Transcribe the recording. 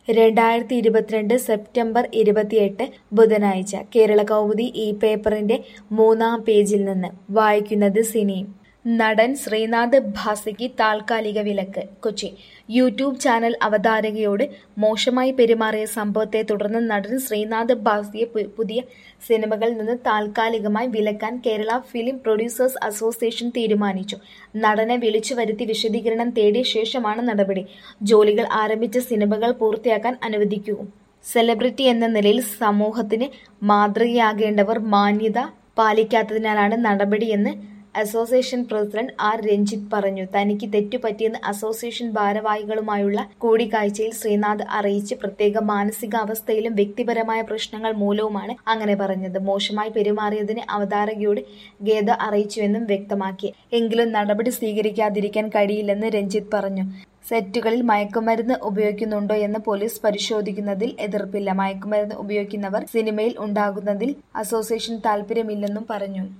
രണ്ടായിരത്തി ഇരുപത്തിരണ്ട് സെപ്റ്റംബർ ഇരുപത്തിയെട്ട് ബുധനാഴ്ച കേരളകൗമുദി ഈ പേപ്പറിന്റെ മൂന്നാം പേജിൽ നിന്ന് വായിക്കുന്നത് സിനി നടൻ ശ്രീനാഥ് ഭാസിക്ക് താൽക്കാലിക വിലക്ക് കൊച്ചി യൂട്യൂബ് ചാനൽ അവതാരകയോട് മോശമായി പെരുമാറിയ സംഭവത്തെ തുടർന്ന് നടൻ ശ്രീനാഥ് ഭാസിയെ പു- പുതിയ സിനിമകളിൽ നിന്ന് താൽക്കാലികമായി വിലക്കാൻ കേരള ഫിലിം പ്രൊഡ്യൂസേഴ്സ് അസോസിയേഷൻ തീരുമാനിച്ചു നടനെ വിളിച്ചു വരുത്തി വിശദീകരണം തേടിയ ശേഷമാണ് നടപടി ജോലികൾ ആരംഭിച്ച സിനിമകൾ പൂർത്തിയാക്കാൻ അനുവദിക്കൂ സെലിബ്രിറ്റി എന്ന നിലയിൽ സമൂഹത്തിന് മാതൃകയാകേണ്ടവർ മാന്യത പാലിക്കാത്തതിനാലാണ് നടപടിയെന്ന് അസോസിയേഷൻ പ്രസിഡന്റ് ആർ രഞ്ജിത്ത് പറഞ്ഞു തനിക്ക് തെറ്റുപറ്റിയെന്ന് അസോസിയേഷൻ ഭാരവാഹികളുമായുള്ള കൂടിക്കാഴ്ചയിൽ ശ്രീനാഥ് അറിയിച്ച് പ്രത്യേക മാനസികാവസ്ഥയിലും വ്യക്തിപരമായ പ്രശ്നങ്ങൾ മൂലവുമാണ് അങ്ങനെ പറഞ്ഞത് മോശമായി പെരുമാറിയതിന് അവതാരകയോട് ഖേദ അറിയിച്ചുവെന്നും വ്യക്തമാക്കി എങ്കിലും നടപടി സ്വീകരിക്കാതിരിക്കാൻ കഴിയില്ലെന്ന് രഞ്ജിത്ത് പറഞ്ഞു സെറ്റുകളിൽ മയക്കുമരുന്ന് ഉപയോഗിക്കുന്നുണ്ടോ എന്ന് പോലീസ് പരിശോധിക്കുന്നതിൽ എതിർപ്പില്ല മയക്കുമരുന്ന് ഉപയോഗിക്കുന്നവർ സിനിമയിൽ ഉണ്ടാകുന്നതിൽ അസോസിയേഷൻ താൽപര്യമില്ലെന്നും പറഞ്ഞു